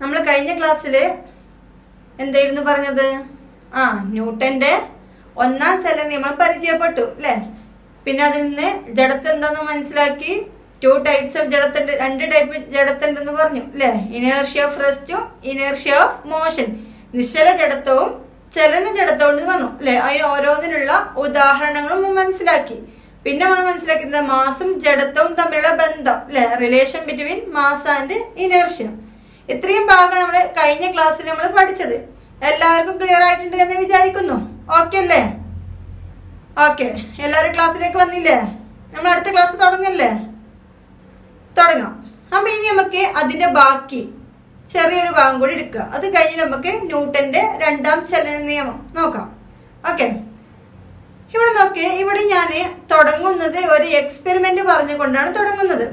നമ്മൾ കഴിഞ്ഞ ക്ലാസ്സിൽ എന്തായിരുന്നു പറഞ്ഞത് ആ ന്യൂട്ടന്റെ ഒന്നാം ചല നിയമം പരിചയപ്പെട്ടു അല്ലേ പിന്നെ അതിൽ നിന്ന് ജഡത്ത് എന്താന്ന് മനസ്സിലാക്കി ടു ടൈപ്സ് ഓഫ് ജഡത്തുണ്ട് രണ്ട് ടൈപ്പ് ജഡത്തുണ്ടെന്ന് പറഞ്ഞു അല്ലേ ഇനേർഷ്യ ഓഫ് റെസ്റ്റും ഇനേർഷ്യ ഓഫ് മോഷൻ നിശ്ചല ജഡത്വവും ചലന ജഡത്വവും എന്ന് പറഞ്ഞു അല്ലേ അതിന് ഓരോന്നിനുള്ള ഉദാഹരണങ്ങളും നമ്മൾ മനസ്സിലാക്കി പിന്നെ നമ്മൾ മനസ്സിലാക്കുന്നത് മാസും ജഡത്വവും തമ്മിലുള്ള ബന്ധം അല്ലെ relation between mass and inertia ഇത്രയും ഭാഗം നമ്മൾ കഴിഞ്ഞ ക്ലാസ്സിൽ നമ്മൾ പഠിച്ചത് എല്ലാവർക്കും ക്ലിയർ ആയിട്ടുണ്ട് എന്ന് വിചാരിക്കുന്നു ഓക്കെ അല്ലേ ഓക്കെ എല്ലാവരും ക്ലാസ്സിലേക്ക് വന്നില്ലേ നമ്മൾ അടുത്ത ക്ലാസ് തുടങ്ങല്ലേ തുടങ്ങാം അപ്പൊ ഇനി നമുക്ക് അതിന്റെ ബാക്കി ചെറിയൊരു ഭാഗം കൂടി എടുക്കുക അത് കഴിഞ്ഞ് നമുക്ക് ന്യൂട്ടന്റെ രണ്ടാം ചലന നിയമം നോക്കാം ഓക്കെ ഇവിടെ നോക്കി ഇവിടെ ഞാൻ തുടങ്ങുന്നത് ഒരു എക്സ്പെരിമെന്റ് പറഞ്ഞുകൊണ്ടാണ് തുടങ്ങുന്നത്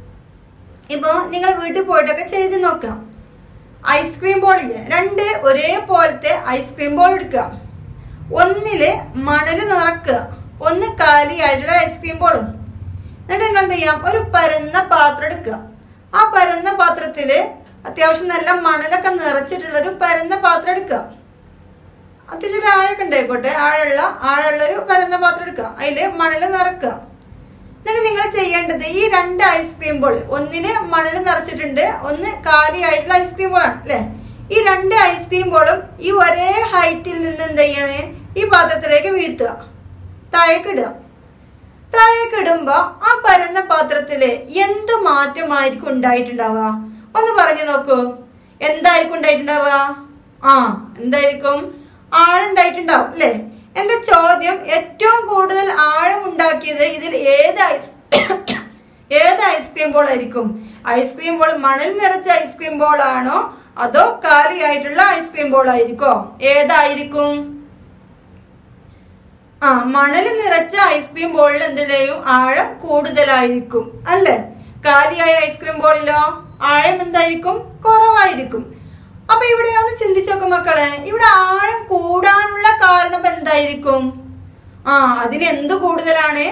ഇപ്പോ നിങ്ങൾ വീട്ടിൽ പോയിട്ടൊക്കെ ചെയ്ത് നോക്കാം ഐസ്ക്രീം ബോളില്ലേ രണ്ട് ഒരേപോലത്തെ ഐസ്ക്രീം ബോൾ എടുക്കുക ഒന്നില് മണല് നിറക്കുക ഒന്ന് കാലിയായിട്ടുള്ള ഐസ്ക്രീം ബോളും എന്നിട്ട് നിങ്ങൾ എന്ത് ചെയ്യാം ഒരു പരന്ന പാത്രം എടുക്കുക ആ പരന്ന പാത്രത്തില് അത്യാവശ്യം നല്ല മണലൊക്കെ നിറച്ചിട്ടുള്ള ഒരു പരന്ന പാത്രം എടുക്കുക അത്യാവശ്യം ഒരു ആഴൊക്കെ ഉണ്ടായിക്കോട്ടെ ആഴമുള്ള ആഴമുള്ള ഒരു പരന്ന പാത്രം എടുക്കുക അതില് മണല് നിറക്കുക എന്നിട്ട് നിങ്ങൾ ചെയ്യേണ്ടത് ഈ രണ്ട് ഐസ്ക്രീം ബോൾ ഒന്നില് മണല് നിറച്ചിട്ടുണ്ട് ഒന്ന് കാലിയായിട്ടുള്ള ഐസ്ക്രീം ബോളാണ് അല്ലെ ഈ രണ്ട് ഐസ്ക്രീം ബോളും ഈ ഒരേ ഹൈറ്റിൽ നിന്ന് എന്ത് ചെയ്യാണ് ഈ പാത്രത്തിലേക്ക് വീഴ്ത്തുക താഴേക്ക് ഇടുക താഴേക്ക് ഇടുമ്പോ ആ പരന്ന പാത്രത്തില് എന്ത് മാറ്റമായിരിക്കും ഉണ്ടായിട്ടുണ്ടാവുക ഒന്ന് പറഞ്ഞു നോക്കൂ എന്തായിരിക്കും ഉണ്ടായിട്ടുണ്ടാവുക ആ എന്തായിരിക്കും ആഴുണ്ടായിട്ടുണ്ടാവും അല്ലേ എന്റെ ചോദ്യം ഏറ്റവും കൂടുതൽ ആഴം ഉണ്ടാക്കിയത് ഇതിൽ ഏത് ഐസ് ഏത് ഐസ്ക്രീം ബോൾ ആയിരിക്കും ഐസ്ക്രീം ബോൾ മണൽ നിറച്ച ഐസ്ക്രീം ബോൾ ആണോ അതോ കാലിയായിട്ടുള്ള ഐസ്ക്രീം ബോൾ ആയിരിക്കോ ഏതായിരിക്കും ആ മണൽ നിറച്ച ഐസ്ക്രീം ബോളിൽ എന്തിന്റെയും ആഴം കൂടുതലായിരിക്കും അല്ലേ കാലിയായ ഐസ്ക്രീം ബോളിലോ ആഴം എന്തായിരിക്കും കുറവായിരിക്കും അപ്പൊ ഇവിടെ ഒന്ന് ചിന്തിച്ചു നോക്കും മക്കളെ ഇവിടെ ആഴം കൂടാനുള്ള കാരണം ഇപ്പൊ എന്തായിരിക്കും ആ അതിന് എന്ത് കൂടുതലാണ്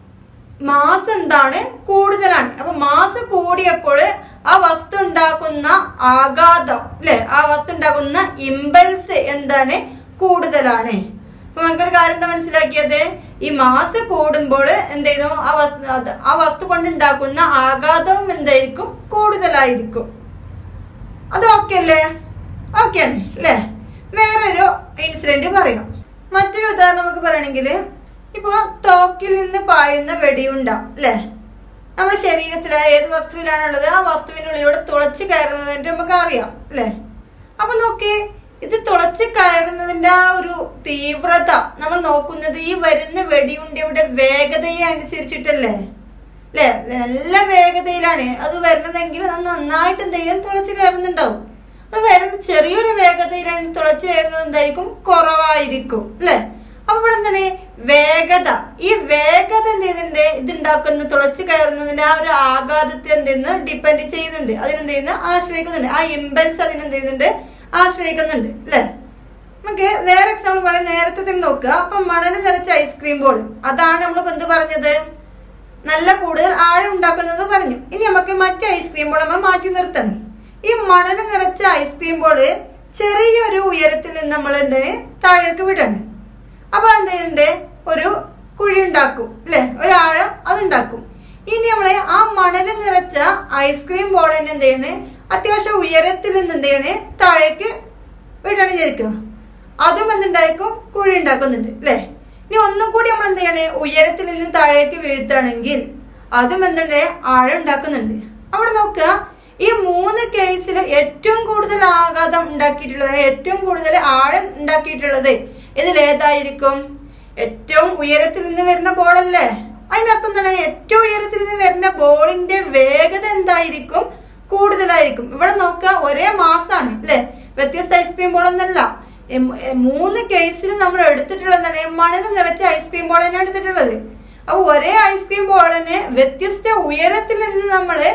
മാസ് എന്താണ് കൂടുതലാണ് അപ്പൊ മാസ് കൂടിയപ്പോൾ ആ വസ്തു ഉണ്ടാക്കുന്ന ആഘാതം അല്ലെ ആ വസ്തു ഉണ്ടാക്കുന്ന ഇമ്പൽസ് എന്താണ് കൂടുതലാണ് അപ്പൊ നമുക്കൊരു കാര്യം എന്താ മനസ്സിലാക്കിയത് ഈ മാസ് കൂടുമ്പോൾ എന്ത് ചെയ്യുന്നു ആ വസ്തു അത് ആ വസ്തു കൊണ്ടുണ്ടാക്കുന്ന ആഘാതവും എന്തായിരിക്കും കൂടുതലായിരിക്കും അത് ഓക്കെ അല്ലേ ഓക്കെ ആണ് അല്ലേ വേറൊരു ഇൻസിഡന്റ് പറയാം മറ്റൊരു ഉദാഹരണം നമുക്ക് പറയണെങ്കിൽ ഇപ്പൊ തോക്കിൽ നിന്ന് പായുന്ന വെടിയുണ്ട അല്ലേ നമ്മുടെ ശരീരത്തിലെ ഏത് വസ്തുവിലാണുള്ളത് ആ വസ്തുവിനുള്ളിലൂടെ തുളച്ച് കയറുന്നതിന്റെ നമുക്ക് അറിയാം അല്ലേ അപ്പൊ നോക്കി ഇത് തുളച്ച് കയറുന്നതിന്റെ ആ ഒരു തീവ്രത നമ്മൾ നോക്കുന്നത് ഈ വരുന്ന വെടിയുണ്ടയുടെ വേഗതയെ അനുസരിച്ചിട്ടല്ലേ അല്ലേ നല്ല വേഗതയിലാണ് അത് വരുന്നതെങ്കിൽ അത് നന്നായിട്ട് എന്തെങ്കിലും തുളച്ച് കയറുന്നുണ്ടാവും അത് വരുന്ന ചെറിയൊരു വേഗതയിലാണ് തുളച്ച് കയറുന്നത് എന്തായിരിക്കും കുറവായിരിക്കും അല്ലേ അപ്പൊ ഇവിടെ എന്താണ് വേഗത ഈ വേഗത എന്ത് ചെയ്യുന്നുണ്ട് ഇതുണ്ടാക്കുന്ന തുളച്ച് കയറുന്നതിന്റെ ആ ഒരു ആഘാതത്തെ എന്ത് ചെയ്യുന്നു ഡിപ്പെൻഡ് ചെയ്യുന്നുണ്ട് അതിനെന്ത് ചെയ്യുന്നു ആശ്രയിക്കുന്നുണ്ട് ആ ഇമ്പൽസ് അതിനെന്ത് ചെയ്യുന്നുണ്ട് ആശ്രയിക്കുന്നുണ്ട് അല്ലേ നമുക്ക് വേറെ എക്സാമ്പിൾ പറയാം നേരത്തെ തന്നെ നോക്കുക അപ്പൊ മണൽ നിറച്ച ഐസ്ക്രീം ബോൾ അതാണ് നമ്മൾ എന്ത് പറഞ്ഞത് നല്ല കൂടുതൽ ആഴം ഉണ്ടാക്കുന്നത് പറഞ്ഞു ഇനി നമുക്ക് മറ്റു ഐസ്ക്രീം ബോൾ നമ്മൾ മാറ്റി നിർത്തണം ഈ മണൽ നിറച്ച ഐസ്ക്രീം ബോള് ചെറിയൊരു ഉയരത്തിൽ നിന്ന് നമ്മൾ എന്താണ് താഴേക്ക് വിടണം അപ്പൊ എന്ത് ചെയ്യുന്നുണ്ട് ഒരു കുഴി ഉണ്ടാക്കും അല്ലെ ഒരാഴം അതുണ്ടാക്കും ഇനി നമ്മളെ ആ മണൽ നിറച്ച ഐസ്ക്രീം ബോൾ തന്നെ എന്ത് ചെയ്യുന്നത് അത്യാവശ്യം ഉയരത്തിൽ നിന്ന് എന്ത് ചെയ്യണേ താഴേക്ക് വിടണം വിചാരിക്കുക അതും എന്തുണ്ടായിരിക്കും കുഴി ഉണ്ടാക്കുന്നുണ്ട് അല്ലെ ഇനി ഒന്നും കൂടി നമ്മൾ എന്ത് ചെയ്യണേ ഉയരത്തിൽ നിന്ന് താഴേക്ക് വീഴ്ത്തുകയാണെങ്കിൽ അതും എന്തുണ്ട് ആഴം ഉണ്ടാക്കുന്നുണ്ട് അവിടെ നോക്കുക ഈ മൂന്ന് കേസിൽ ഏറ്റവും കൂടുതൽ ആഘാതം ഉണ്ടാക്കിയിട്ടുള്ളത് ഏറ്റവും കൂടുതൽ ആഴം ഉണ്ടാക്കിയിട്ടുള്ളത് ഇതിൽ ഏതായിരിക്കും ഏറ്റവും ഉയരത്തിൽ നിന്ന് വരുന്ന ബോളല്ലേ അതിനർത്ഥം എന്താണ് ഏറ്റവും ഉയരത്തിൽ നിന്ന് വരുന്ന ബോളിന്റെ വേഗത എന്തായിരിക്കും കൂടുതലായിരിക്കും ഇവിടെ നോക്കുക ഒരേ മാസാണ് അല്ലെ വ്യത്യസ്ത ഐസ്ക്രീം ബോൾ എന്നല്ല എം- എ- മൂന്ന് കേസിൽ നമ്മൾ എടുത്തിട്ടുള്ളത് എന്താണ് മണൽ നിറച്ച ഐസ്ക്രീം ബോൾ തന്നെയാണ് എടുത്തിട്ടുള്ളത് അപ്പൊ ഒരേ ഐസ്ക്രീം ബോളിന് വ്യത്യസ്ത ഉയരത്തിൽ നിന്ന് നമ്മള്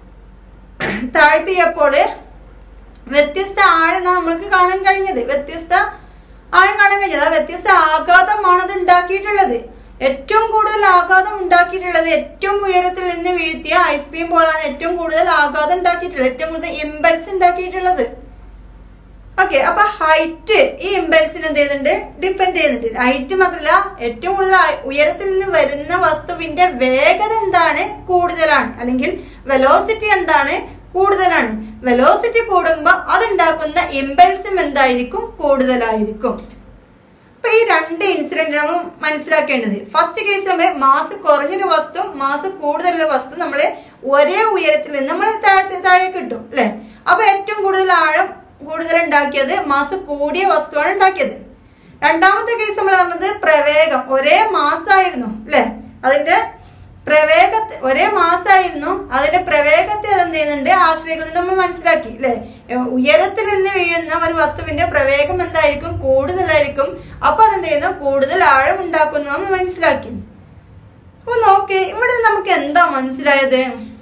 താഴ്ത്തിയപ്പോൾ വ്യത്യസ്ത ആഴാണ് നമ്മൾക്ക് കാണാൻ കഴിഞ്ഞത് വ്യത്യസ്ത ആഴം കാണാൻ കഴിഞ്ഞത് ആ വ്യത്യസ്ത ആഘാതമാണ് അത് ഉണ്ടാക്കിയിട്ടുള്ളത് ഏറ്റവും കൂടുതൽ ആഘാതം ഉണ്ടാക്കിയിട്ടുള്ളത് ഏറ്റവും ഉയരത്തിൽ നിന്ന് വീഴ്ത്തിയ ഐസ്ക്രീം ബോളാണ് ഏറ്റവും കൂടുതൽ ആഘാതം ഉണ്ടാക്കിയിട്ടുള്ളത് ഏറ്റവും കൂടുതൽ ഇമ്പൽസ് ഉണ്ടാക്കിയിട്ടുള്ളത് ഓക്കെ അപ്പൊ ഹൈറ്റ് ഈ ഇമ്പൽസിന് എന്ത് ചെയ്യുന്നുണ്ട് ഡിപ്പെൻഡ് ചെയ്യുന്നുണ്ട് ഹൈറ്റ് മാത്രമല്ല ഏറ്റവും കൂടുതൽ ആ- ഉയരത്തിൽ നിന്ന് വരുന്ന വസ്തുവിന്റെ വേഗത എന്താണ് കൂടുതലാണ് അല്ലെങ്കിൽ വെലോസിറ്റി എന്താണ് കൂടുതലാണ് വെലോസിറ്റി കൂടുമ്പോൾ അതുണ്ടാക്കുന്ന ഇമ്പൽസും എന്തായിരിക്കും കൂടുതലായിരിക്കും അപ്പൊ ഈ രണ്ട് ഇൻസിഡന്റ് നമ്മൾ മനസ്സിലാക്കേണ്ടത് ഫസ്റ്റ് കേസ് നമ്മൾ മാസ് കുറഞ്ഞൊരു വസ്തു മാസ് കൂടുതലുള്ള വസ്തു നമ്മൾ ഒരേ ഉയരത്തിൽ നിന്ന് നമ്മൾ താഴത്തെ താഴേക്ക് കിട്ടും അല്ലെ അപ്പൊ ഏറ്റവും കൂടുതൽ ആഴം കൂടുതൽ ഉണ്ടാക്കിയത് മാസ് കൂടിയ വസ്തുവാണ് ഉണ്ടാക്കിയത് രണ്ടാമത്തെ കേസ് നമ്മൾ പറഞ്ഞത് പ്രവേഗം ഒരേ മാസമായിരുന്നു അല്ലെ അതിന്റെ പ്രവേഗത്തെ ഒരേ മാസമായിരുന്നു അതിന്റെ പ്രവേഗത്തെ അത് എന്ത് ചെയ്യുന്നുണ്ട് ആശ്രയിക്കുന്നുണ്ട് നമ്മൾ മനസ്സിലാക്കി അല്ലെ ഉയരത്തിൽ നിന്ന് വീഴുന്ന ഒരു വസ്തുവിന്റെ പ്രവേഗം എന്തായിരിക്കും കൂടുതലായിരിക്കും അപ്പൊ അതെന്ത് ചെയ്യുന്നു കൂടുതൽ ആഴം ഉണ്ടാക്കുന്നു നമ്മൾ മനസ്സിലാക്കി അപ്പൊ നോക്കി ഇവിടെ നമുക്ക് എന്താ മനസ്സിലായത്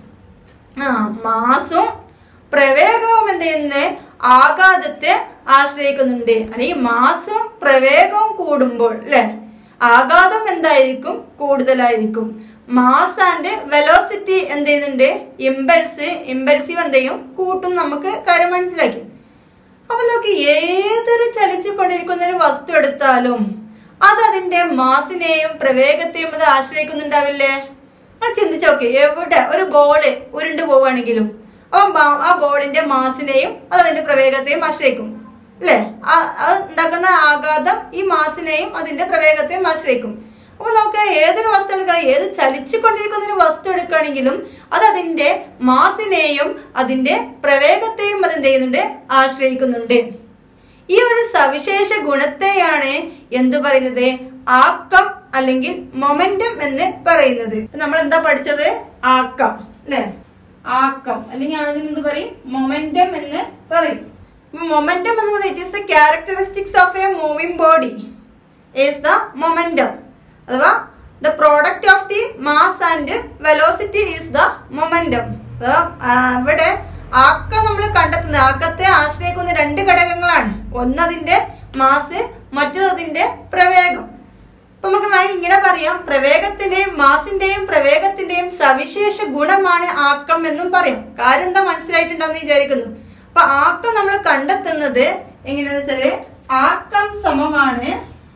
ആ മാസും പ്രവേഗവും എന്ത് ചെയ്യുന്നത് ആഘാതത്തെ ആശ്രയിക്കുന്നുണ്ട് അല്ലെങ്കിൽ മാസും പ്രവേഗവും കൂടുമ്പോൾ അല്ലെ ആഘാതം എന്തായിരിക്കും കൂടുതലായിരിക്കും മാസ് ആൻഡ് വെലോസിറ്റി എന്ത് ചെയ്യുന്നുണ്ട് ഇമ്പൽസ് ഇമ്പൽസീവ് എന്ത് ചെയ്യും കൂട്ടും നമുക്ക് കാര്യം മനസ്സിലാക്കി അപ്പൊ നോക്കി ഏതൊരു ചലിച്ചുകൊണ്ടിരിക്കുന്ന ഒരു വസ്തു എടുത്താലും അത് അതിന്റെ മാസിനെയും പ്രവേഗത്തെയും അത് ആശ്രയിക്കുന്നുണ്ടാവില്ലേ ആ ചിന്തിച്ച് നോക്കി എവിടെ ഒരു ബോള് ഉരുണ്ട് പോവുകയാണെങ്കിലും അപ്പം ബാ- ആ ബോളിന്റെ മാസിനെയും അത് അതിന്റെ പ്രവേഗത്തെയും ആശ്രയിക്കും അല്ലേ ആ അത് ഉണ്ടാക്കുന്ന ആഘാതം ഈ മാസിനെയും അതിന്റെ പ്രവേഗത്തെയും ആശ്രയിക്കും അപ്പൊ നോക്കുക ഏതൊരു വസ്തു എടുക്കുക ഏത് ചലിച്ചുകൊണ്ടിരിക്കുന്ന ഒരു വസ്തു എടുക്കുകയാണെങ്കിലും അത് അതിന്റെ മാസിനെയും അതിന്റെ പ്രവേഗത്തെയും അത് എന്ത് ചെയ്യുന്നുണ്ട് ആശ്രയിക്കുന്നുണ്ട് ഈ ഒരു സവിശേഷ ഗുണത്തെയാണ് എന്ത് പറയുന്നത് ആക്കം അല്ലെങ്കിൽ മൊമെന്റം എന്ന് പറയുന്നത് നമ്മൾ എന്താ പഠിച്ചത് ആക്കം അല്ലെ ആക്കം അല്ലെങ്കിൽ അതിന് എന്ത് പറയും മൊമെന്റം എന്ന് പറയും മൊമെന്റം എന്ന് പറയുന്നത് it is the characteristics of a moving body is the momentum അഥവാ the product of the mass and velocity is the momentum ഇവിടെ ആക്കം നമ്മൾ കണ്ടെത്തുന്നത് ആക്കത്തെ ആശ്രയിക്കുന്ന രണ്ട് ഘടകങ്ങളാണ് ഒന്ന് അതിന്റെ മാസ് മറ്റത് അതിന്റെ പ്രവേഗം അപ്പൊ നമുക്ക് വേണമെങ്കിൽ ഇങ്ങനെ പറയാം പ്രവേഗത്തിന്റെയും മാസിന്റെയും പ്രവേഗത്തിന്റെയും സവിശേഷ ഗുണമാണ് ആക്കം എന്നും പറയും കാര്യം എന്താ മനസ്സിലായിട്ടുണ്ടെന്ന് വിചാരിക്കുന്നു അപ്പൊ ആക്കം നമ്മൾ കണ്ടെത്തുന്നത് എങ്ങനെയാന്ന് വെച്ചാല് ആക്കം സമമാണ്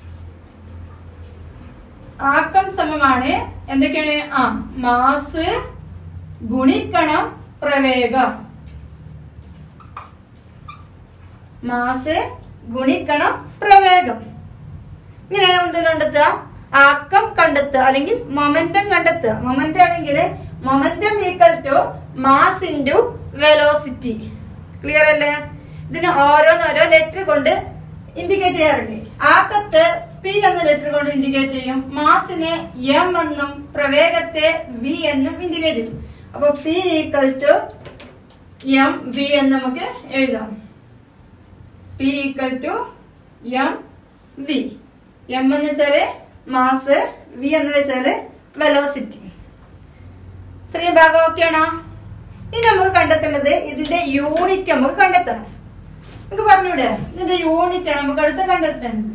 ആക്കം സമമാണ് എന്തൊക്കെയാണ് ആ മാസ് ഗുണിക്കണം പ്രവേഗം മാസ് ഗുണിക്കണം പ്രവേഗം ഇങ്ങനെയാണ് എന്ത് കണ്ടെത്തുക ആക്കം കണ്ടെത്തുക അല്ലെങ്കിൽ മൊമെന്റം കണ്ടെത്തുക മൊമെന്റം ആണെങ്കിൽ momentum equal to mass into velocity clear അല്ലേ ഇതിന് ഓരോന്നോരോ ലെറ്റർ കൊണ്ട് ഇൻഡിക്കേറ്റ് ചെയ്യാറുണ്ട് ആക്കത്ത് പി എന്ന ലെറ്റർ കൊണ്ട് ഇൻഡിക്കേറ്റ് ചെയ്യും മാസിനെ എം എന്നും പ്രവേഗത്തെ വി എന്നും ഇൻഡിക്കേറ്റ് ചെയ്യും അപ്പൊ P equal to M V എന്ന് നമുക്ക് എഴുതാം P equal to M V M എന്ന് വെച്ചാല് മാസ് വി എന്ന് വെച്ചാല് വെലോസിറ്റി ഇത്രയും ഭാഗം ഓക്കെയാണോ ഇനി നമുക്ക് കണ്ടെത്തേണ്ടത് ഇതിന്റെ യൂണിറ്റ് നമുക്ക് കണ്ടെത്തണം നമുക്ക് പറഞ്ഞൂടെ ഇതിന്റെ യൂണിറ്റ് ആണ് നമുക്ക് അടുത്ത് കണ്ടെത്തേണ്ടത്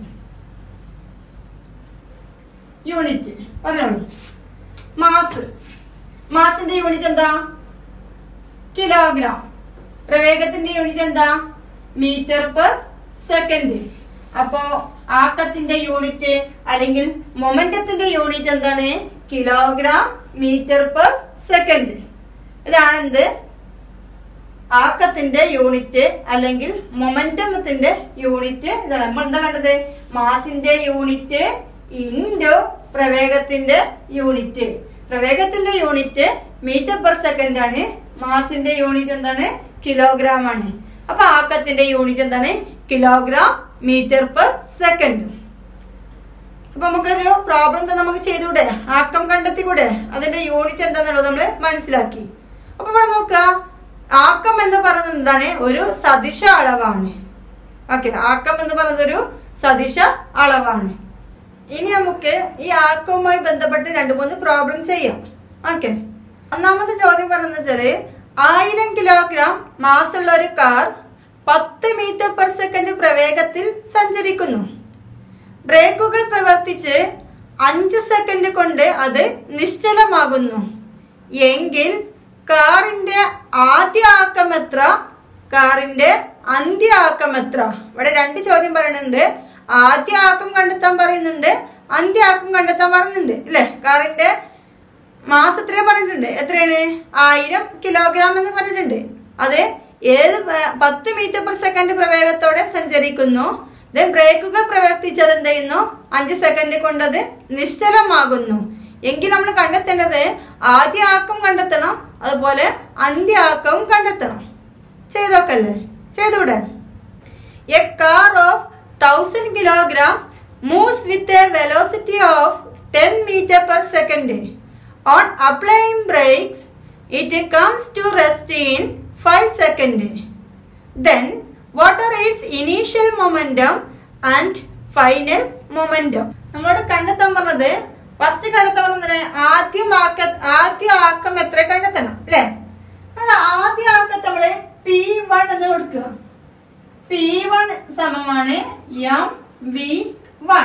യൂണിറ്റ് പറഞ്ഞോളൂ മാസ് മാസിന്റെ യൂണിറ്റ് എന്താ കിലോഗ്രാം പ്രവേഗത്തിന്റെ യൂണിറ്റ് എന്താ മീറ്റർ പെർ സെക്കൻഡ് അപ്പോ ആക്കത്തിന്റെ യൂണിറ്റ് അല്ലെങ്കിൽ മൊമെന്റത്തിന്റെ യൂണിറ്റ് എന്താണ് കിലോഗ്രാം മീറ്റർ പെർ സെക്കൻഡ് ഇതാണ് എന്ത് ആക്കത്തിന്റെ യൂണിറ്റ് അല്ലെങ്കിൽ മൊമെന്റമത്തിന്റെ യൂണിറ്റ് ഇതാണ് നമ്മൾ എന്താ കണ്ടത് മാസിന്റെ യൂണിറ്റ് ഇൻഡു പ്രവേഗത്തിന്റെ യൂണിറ്റ് പ്രവേഗത്തിന്റെ യൂണിറ്റ് മീറ്റർ പെർ സെക്കൻഡ് ആണ് മാസിന്റെ യൂണിറ്റ് എന്താണ് കിലോഗ്രാം ആണ് അപ്പൊ ആക്കത്തിന്റെ യൂണിറ്റ് എന്താണ് കിലോഗ്രാം മീറ്റർ പെർ സെക്കൻഡ് അപ്പൊ നമുക്കൊരു പ്രോബ്ലം എന്താ നമുക്ക് ചെയ്തുകൂടെ ആക്കം കണ്ടെത്തിക്കൂടെ അതിന്റെ യൂണിറ്റ് എന്താന്നുള്ളത് നമ്മൾ മനസ്സിലാക്കി അപ്പൊ ഇവിടെ നോക്കുക ആക്കം എന്ന് പറയുന്നത് എന്താണ് ഒരു സദിശ അളവാണ് ഓക്കെ ആക്കം എന്ന് പറയുന്നത് ഒരു സദിശ അളവാണ് ഇനി നമുക്ക് ഈ ആക്കവുമായി ബന്ധപ്പെട്ട് രണ്ട് മൂന്ന് പ്രോബ്ലം ചെയ്യാം ഓക്കെ ഒന്നാമത്തെ ചോദ്യം പറയുന്നത് വെച്ചാല് ആയിരം കിലോഗ്രാം മാസുള്ള ഒരു കാർ പത്ത് മീറ്റർ പെർ സെക്കൻഡ് പ്രവേഗത്തിൽ സഞ്ചരിക്കുന്നു ബ്രേക്കുകൾ പ്രവർത്തിച്ച് അഞ്ച് സെക്കൻഡ് കൊണ്ട് അത് നിശ്ചലമാകുന്നു എങ്കിൽ കാറിന്റെ ആദ്യ ആക്കം എത്ര കാറിന്റെ അന്ത്യ ആക്കം എത്ര ഇവിടെ രണ്ട് ചോദ്യം പറയുന്നുണ്ട് ആദ്യ ആക്കം കണ്ടെത്താൻ പറയുന്നുണ്ട് അന്ത്യ ആക്കം കണ്ടെത്താൻ പറയുന്നുണ്ട് അല്ലേ കാറിന്റെ മാസം എത്രയാ പറഞ്ഞിട്ടുണ്ട് എത്രയാണ് ആയിരം കിലോഗ്രാം എന്ന് പറഞ്ഞിട്ടുണ്ട് അത് ഏത് പ- പത്ത് മീറ്റർ പെർ സെക്കൻഡ് പ്രവേഗത്തോടെ സഞ്ചരിക്കുന്നു ദെൻ ബ്രേക്കുകൾ പ്രവർത്തിച്ചത് എന്ത് ചെയ്യുന്നു അഞ്ച് സെക്കൻഡ് കൊണ്ടത് നിശ്ചലമാകുന്നു എങ്കിൽ നമ്മൾ കണ്ടെത്തേണ്ടത് ആദ്യ ആക്കം കണ്ടെത്തണം അതുപോലെ അന്ത്യ ആക്കവും കണ്ടെത്തണം ചെയ്തോക്കല്ലേ ചെയ്തൂടെ a car of thousand kilogram moves with a velocity of ten metre per second on applying brakes it comes to rest in five second then what are its initial momentum and final momentum നമ്മളോട് കണ്ടെത്താൻ പറഞ്ഞത് first കണ്ടെത്താൻ പറഞ്ഞത് ആദ്യം ആക്ക ആദ്യ ആക്കം എത്ര കണ്ടെത്തണം അല്ലേ നമ്മൾ ആദ്യ ആക്കത്തെ നമ്മള് പി വൺ എന്ന് കൊടുക്കുക പി വൺ സമമാണ് എം വി വൺ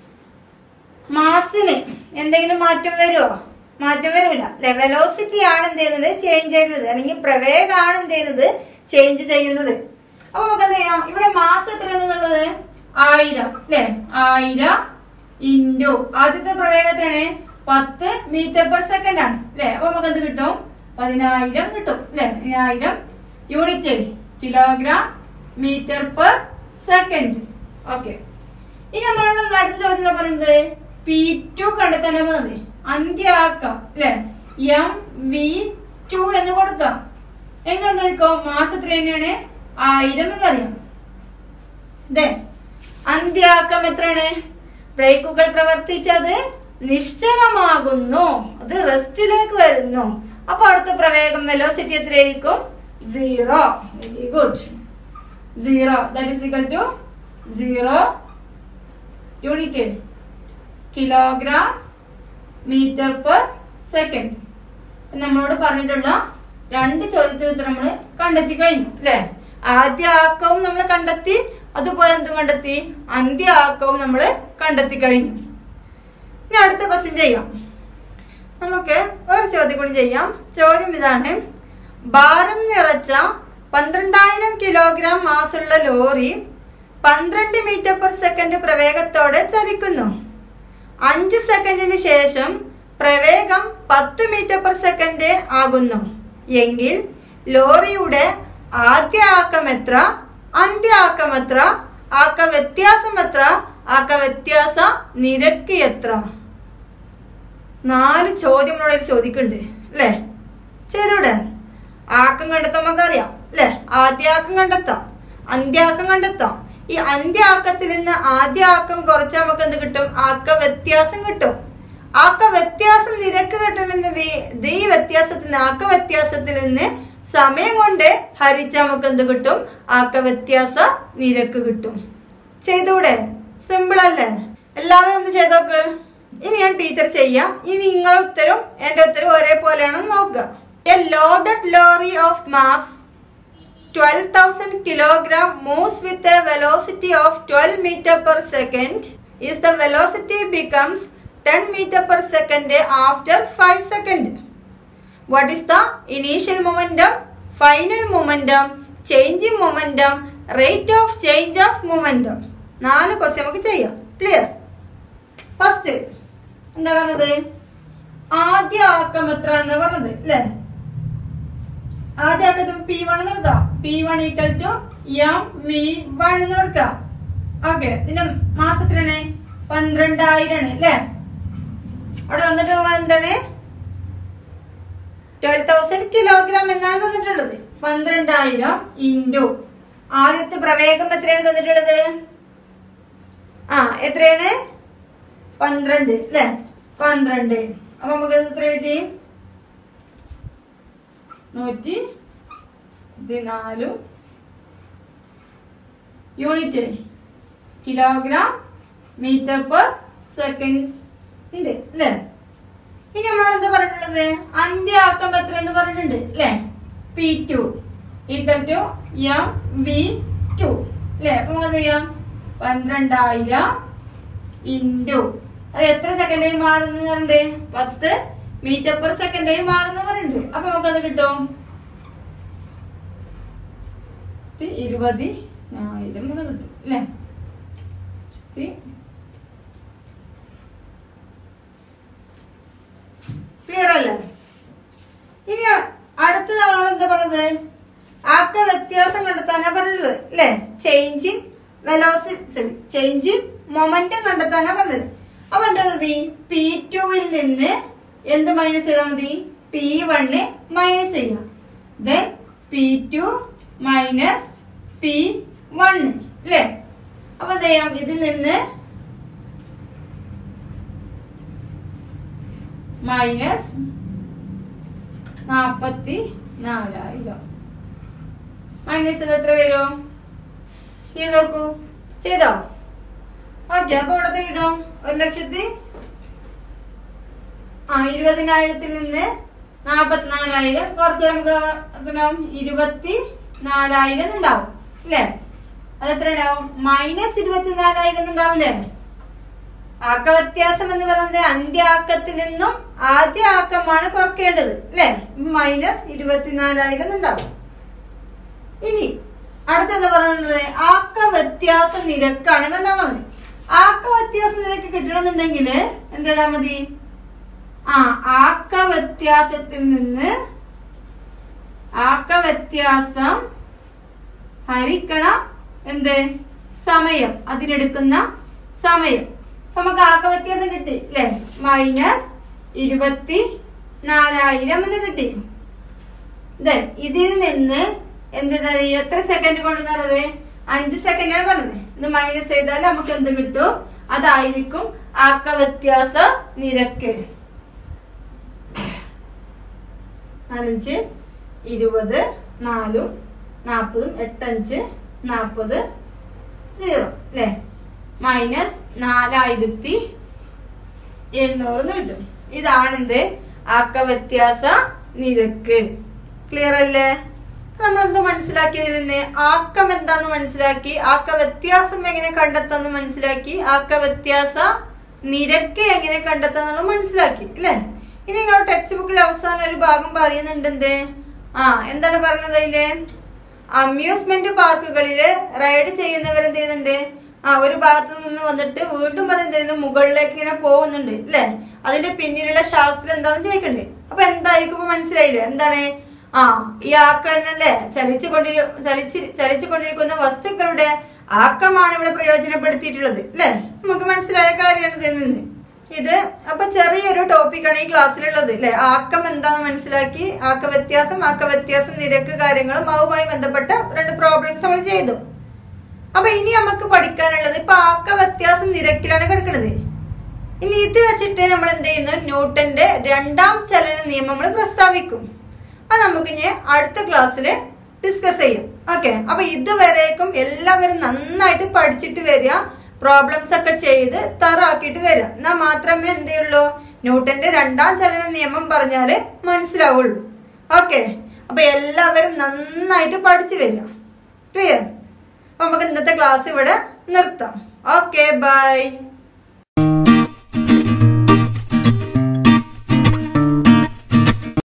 മാസിന് എന്തെങ്കിലും മാറ്റം വരുമോ മാറ്റം വരില്ല അല്ലെ വെലോസിറ്റി ആണ് എന്ത് ചെയ്യുന്നത് ചേഞ്ച് ചെയ്യുന്നത് അല്ലെങ്കിൽ പ്രവേഗമാണ് എന്ത് ചെയ്യുന്നത് ചേഞ്ച് ചെയ്യുന്നത് അപ്പൊ നമുക്ക് എന്ത് ചെയ്യാം ഇവിടെ മാസം എത്ര എന്നുള്ളത് ആയിരം അല്ലെ ആയിരം ഇൻറ്റു ആദ്യത്തെ പ്രവേഗം എത്രയാണ് പത്ത് മീറ്റർ പെർ സെക്കൻഡ് ആണ് അല്ലെ അപ്പൊ നമുക്ക് എന്ത് കിട്ടും പതിനായിരം കിട്ടും അല്ലെ പതിനായിരം unit kilogram metre per second okay ഇനി നമ്മളോട് ഒന്ന് അടുത്ത ചോദ്യം എന്താ പറയുന്നത് പി ടു കണ്ടെത്താനാ പറഞ്ഞത് അന്ത്യാക്കം അല്ലെ എം വി ടു എന്ന് കൊടുക്കാം എങ്കിൽ എന്തായിരിക്കും മാസത്തിൽ തന്നെയാണ് ആയിരം എന്നറിയാം ദേ അന്ത്യാക്കം എത്രയാണ് ബ്രേക്കുകൾ പ്രവർത്തിച്ചത് നിശ്ചലമാകുന്നു അത് റെസ്റ്റിലേക്ക് വരുന്നു അപ്പൊ അടുത്ത പ്രവേഗം വെലോസിറ്റി എത്രയായിരിക്കും zero very good zero that is equal to zero unit kilogram metre per second നമ്മളോട് പറഞ്ഞിട്ടുള്ള രണ്ട് ചോദ്യത്തിന് ഉത്തരം നമ്മൾ കണ്ടെത്തി കഴിഞ്ഞു അല്ലെ ആദ്യ ആക്കവും നമ്മൾ കണ്ടെത്തി അതുപോലെ എന്തും കണ്ടെത്തി അന്ത്യ ആക്കവും നമ്മൾ കണ്ടെത്തി കഴിഞ്ഞു ഇനി അടുത്ത ക്വസ്റ്റ്യൻ ചെയ്യാം നമുക്ക് ഒരു ചോദ്യം കൂടി ചെയ്യാം ചോദ്യം ഇതാണ് ഭാരം നിറച്ച പന്ത്രണ്ടായിരം കിലോഗ്രാം മാസുള്ള ലോറി പന്ത്രണ്ട് മീറ്റർ പെർ സെക്കൻഡ് പ്രവേഗത്തോടെ ചലിക്കുന്നു അഞ്ച് സെക്കൻഡിന് ശേഷം പ്രവേഗം പത്ത് മീറ്റർ പെർ സെക്കൻഡ് ആകുന്നു എങ്കിൽ ലോറിയുടെ ആദ്യ ആക്കം എത്ര അന്ത്യ ആക്കം എത്ര ആക്ക വ്യത്യാസം എത്ര ആക്ക വ്യത്യാസ നിരക്ക് എത്ര നാല് ചോദ്യങ്ങളോട് ചോദിക്കുന്നുണ്ട് അല്ലേ ചെയ്തൂടെ ആക്കം കണ്ടെത്താൻ നമുക്ക് അറിയാം അല്ലേ ആദ്യാക്കം കണ്ടെത്താം അന്ത്യാക്കം കണ്ടെത്താം ഈ അന്ത്യാക്കത്തിൽ നിന്ന് ആദ്യ ആക്കം കുറച്ചാൽ നമുക്ക് എന്ത് കിട്ടും ആക്ക വ്യത്യാസം കിട്ടും ആക്ക വ്യത്യാസം നിരക്ക് കിട്ടണമെന്നത് ഈ ഈ വ്യത്യാസത്തിൽ നിന്ന് ആക്ക വ്യത്യാസത്തിൽ നിന്ന് സമയം കൊണ്ട് ഹരിച്ചാൽ നമുക്ക് എന്ത് കിട്ടും ആക്ക വ്യത്യാസ നിരക്ക് കിട്ടും ചെയ്തൂടെ സിമ്പിൾ അല്ലേ എല്ലാവരും ഒന്ന് ചെയ്തോക്ക് ഇനി ഞാൻ ടീച്ചർ ചെയ്യാം ഇനി നിങ്ങളുടെ ഉത്തരവും എന്റെ ഉത്തരവും ഒരേപോലെയാണെന്ന് നോക്കുക a loaded lorry of mass 12,000 kilogram moves with a velocity of 12 meter per second is the velocity becomes 10 meter per second after 5 second. What is the initial momentum, final momentum, changing momentum, rate of change of momentum? നാല് question നമുക്ക് ചെയ്യാം clear first എന്താ പറഞ്ഞത് ആദ്യ ആക്കം എത്ര എന്ന് പറഞ്ഞത് അല്ലേ ആദ്യ ആക്കത്തിൽ പി വൺ എന്ന് എടുക്കാം P one equal to M V one എന്ന് കൊടുക്കാം ഓക്കെ ഇതിന്റെ മാസത്തിലാണ് പന്ത്രണ്ടായിരം ആണ് അല്ലേ അവിടെ തന്നിട്ട് എന്താണ് ട്വൽവ് തൗസൻഡ് കിലോഗ്രാം എന്നാണ് തന്നിട്ടുള്ളത് പന്ത്രണ്ടായിരം ഇൻറ്റു ആദ്യത്തെ പ്രവേഗം എത്രയാണ് തന്നിട്ടുള്ളത് ആ എത്രയാണ് പന്ത്രണ്ട് അല്ലേ പന്ത്രണ്ട് അപ്പൊ നമുക്ക് ഇത് എത്ര കിട്ടി നൂറ്റി പതിനാലും unit kilogram metre per second ഉണ്ട് അല്ലേ ഇനി നമ്മൾ എന്താ പറഞ്ഞിട്ടുള്ളത് അന്ത്യാക്കം എത്ര എന്ന് പറഞ്ഞിട്ടുണ്ട് അല്ലേ P two equal to M V two അല്ലേ അപ്പൊ നമുക്ക് എന്ത് ചെയ്യാം പന്ത്രണ്ടായിരം ഇൻറ്റു അത് എത്ര സെക്കൻഡായി മാറുന്നു പറഞ്ഞിട്ട് പത്ത് മീറ്റർ പെർ സെക്കൻഡായി മാറുന്നു പറഞ്ഞിട്ടുണ്ട് അപ്പൊ നമുക്കത് കിട്ടും പത്ത് ഇരുപത് ആയിരം കൂടെ കിട്ടും അല്ലേ ക്ലിയർ അല്ലേ ഇനി അടുത്തത് ആൾ എന്താ പറഞ്ഞത് ആക്ക വ്യത്യാസം കണ്ടെത്താനാ പറഞ്ഞത് അല്ലേ change in velocity change in momentum കണ്ടെത്താനാ പറഞ്ഞത് അപ്പൊ എന്താ മതി പി ടുവിൽ നിന്ന് എന്ത് മൈനസ് ചെയ്താൽ മതി പി വണ്ണ് മൈനസ് ചെയ്യാം then P two minus P one അല്ലേ അപ്പൊ എന്ത് ചെയ്യാം ഇതിൽ നിന്ന് മൈനസ് നാപ്പത്തി നാലായിരം മൈനസ് ഇത് എത്ര വരും ചെയ്ത് നോക്കൂ ചെയ്തോ ഓക്കെ അപ്പൊ ഇവിടെ ഇടാം ഒരു ലക്ഷത്തി ആ ഇരുപതിനായിരത്തിൽ നിന്ന് നാപ്പത്തിനാലായിരം കുറച്ച് നമുക്ക് എത്രയാവും ഇരുപത്തി നാലായിരം ഉണ്ടാവും അല്ലേ അത് എത്ര ഉണ്ടാവും മൈനസ് ഇരുപത്തിനാലായിരം ഉണ്ടാവില്ലേ ആക്ക വ്യത്യാസം എന്ന് പറയുന്നത് അന്ത്യാക്കത്തിൽ നിന്നും ആദ്യ ആക്കമാണ് കുറയ്ക്കേണ്ടത് അല്ലേ മൈനസ് ഇരുപത്തിനാലായിരം ഉണ്ടാവും ഇനി അടുത്തെന്താ പറയുന്നത് ആക്ക വ്യത്യാസ നിരക്കാണ് കണ്ടാ പറഞ്ഞത് ആക്ക വ്യത്യാസ നിരക്ക് കിട്ടണമെന്നുണ്ടെങ്കിൽ എന്ത് ചെയ്താൽ മതി ആ ആക്ക വ്യത്യാസത്തിൽ നിന്ന് ആക്ക വ്യത്യാസം ഹരിക്കണം എന്ത് സമയം അതിനെടുക്കുന്ന സമയം അപ്പൊ നമുക്ക് ആക്ക വ്യത്യാസം കിട്ടി അല്ലേ മൈനസ് ഇരുപത്തി നാലായിരം എന്ന് കിട്ടി Then ഇതിൽ നിന്ന് എന്താ എത്ര സെക്കൻഡ് കൊണ്ട് പറഞ്ഞത് അഞ്ച് സെക്കൻഡാണ് പറഞ്ഞത് ഇത് മൈനസ് ചെയ്താൽ നമുക്ക് എന്ത് കിട്ടും അതായിരിക്കും ആക്ക വ്യത്യാസ നിരക്ക് നാലഞ്ച് ഇരുപത് നാലും നാൽപ്പതും എട്ടഞ്ച് നാൽപ്പത് സീറോ അല്ലേ മൈനസ് നാലായിരത്തി എണ്ണൂറ് എന്ന് കിട്ടും ഇതാണ് എന്ത് ആക്ക വ്യത്യാസ നിരക്ക് ക്ലിയർ അല്ലേ നമ്മൾ എന്ത് മനസ്സിലാക്കിയതിൽ നിന്ന് ആക്കം എന്താന്ന് മനസ്സിലാക്കി ആക്ക വ്യത്യാസം എങ്ങനെ കണ്ടെത്താന്ന് മനസ്സിലാക്കി ആക്ക വ്യത്യാസ നിരക്ക് എങ്ങനെ കണ്ടെത്താന്നുള്ള മനസ്സിലാക്കി അല്ലേ ഇനി നിങ്ങൾ ടെക്സ്റ്റ് ബുക്കിൽ അവസാനം ഒരു ഭാഗം പറയുന്നുണ്ട് എന്ത് ആ എന്താണ് പറഞ്ഞത് അതില് അമ്യൂസ്മെന്റ് പാർക്കുകളില് റൈഡ് ചെയ്യുന്നവർ എന്ത് ചെയ്യുന്നുണ്ട് ആ ഒരു ഭാഗത്ത് നിന്ന് വന്നിട്ട് വീണ്ടും അത് എന്ത് ചെയ്യുന്നു മുകളിലേക്ക് ഇങ്ങനെ പോകുന്നുണ്ട് അല്ലേ അതിന്റെ പിന്നിലുള്ള ശാസ്ത്രം എന്താന്ന് ചോദിക്കണ്ടേ അപ്പൊ എന്തായിരിക്കും ഇപ്പൊ മനസ്സിലായില്ലേ എന്താണ് ആ ഈ ആക്കന്നല്ലേ ചലിച്ചുകൊണ്ടിരി ചലിച്ച് ചലിച്ചുകൊണ്ടിരിക്കുന്ന വസ്തുക്കളുടെ ആക്കമാണ് ഇവിടെ പ്രയോജനപ്പെടുത്തിയിട്ടുള്ളത് അല്ലേ നമുക്ക് മനസ്സിലായ കാര്യമാണ് ഇതിൽ നിന്ന് ഇത് അപ്പൊ ചെറിയൊരു ടോപ്പിക്കാണ് ഈ ക്ലാസ്സിലുള്ളത് അല്ലെ ആക്കം എന്താന്ന് മനസ്സിലാക്കി ആക്ക വ്യത്യാസം ആക്ക വ്യത്യാസം നിരക്ക് കാര്യങ്ങളും അതുമായി ബന്ധപ്പെട്ട രണ്ട് പ്രോബ്ലംസ് നമ്മൾ ചെയ്തു അപ്പൊ ഇനി നമുക്ക് പഠിക്കാനുള്ളത് ഇപ്പൊ ആക്ക വ്യത്യാസം നിരക്കിലാണ് കിടക്കുന്നത് ഇനി ഇത് വെച്ചിട്ട് നമ്മൾ എന്ത് ചെയ്യുന്നു ന്യൂട്ടന്റെ രണ്ടാം ചലന നിയമം നമ്മൾ പ്രസ്താവിക്കും അത് നമുക്ക് ഇനി അടുത്ത ക്ലാസ്സിൽ ഡിസ്കസ് ചെയ്യും ഓക്കെ അപ്പൊ ഇതുവരേക്കും എല്ലാവരും നന്നായിട്ട് പഠിച്ചിട്ട് വരിക പ്രോബ്ലംസ് ഒക്കെ ചെയ്ത് തറാക്കിയിട്ട് വരിക എന്നാൽ മാത്രമേ എന്ത് ചെയ്യുള്ളൂ ന്യൂട്ടന്റെ രണ്ടാം ചലന നിയമം പറഞ്ഞാല് മനസ്സിലാവുള്ളൂ ഓക്കെ അപ്പൊ എല്ലാവരും നന്നായിട്ട് പഠിച്ചു വരിക ക്ലിയർ അപ്പൊ നമുക്ക് ഇന്നത്തെ ക്ലാസ് ഇവിടെ നിർത്താം ഓക്കെ ബൈ